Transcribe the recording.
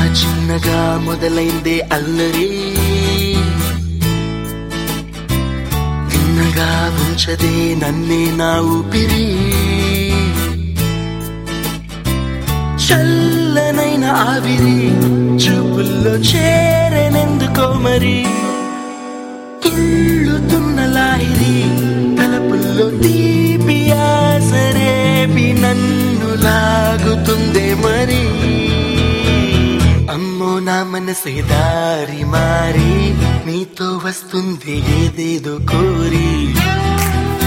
చిన్నగా మొదలైందే అల్లరి తిన్నగా ఉంచదే నన్నే నా ఊపిరి చల్లనైన ఆవిరి చూపుల్లో చేరనెందుకో మరి తుళ్ళుతున్న లాహిరి తలపుల్లో తీపి ఆసరేపి నన్ను లాగుతుందే మరి అమ్మో నా మనసే దారి మారి నీతో వస్తుంది ఏదేదో కోరి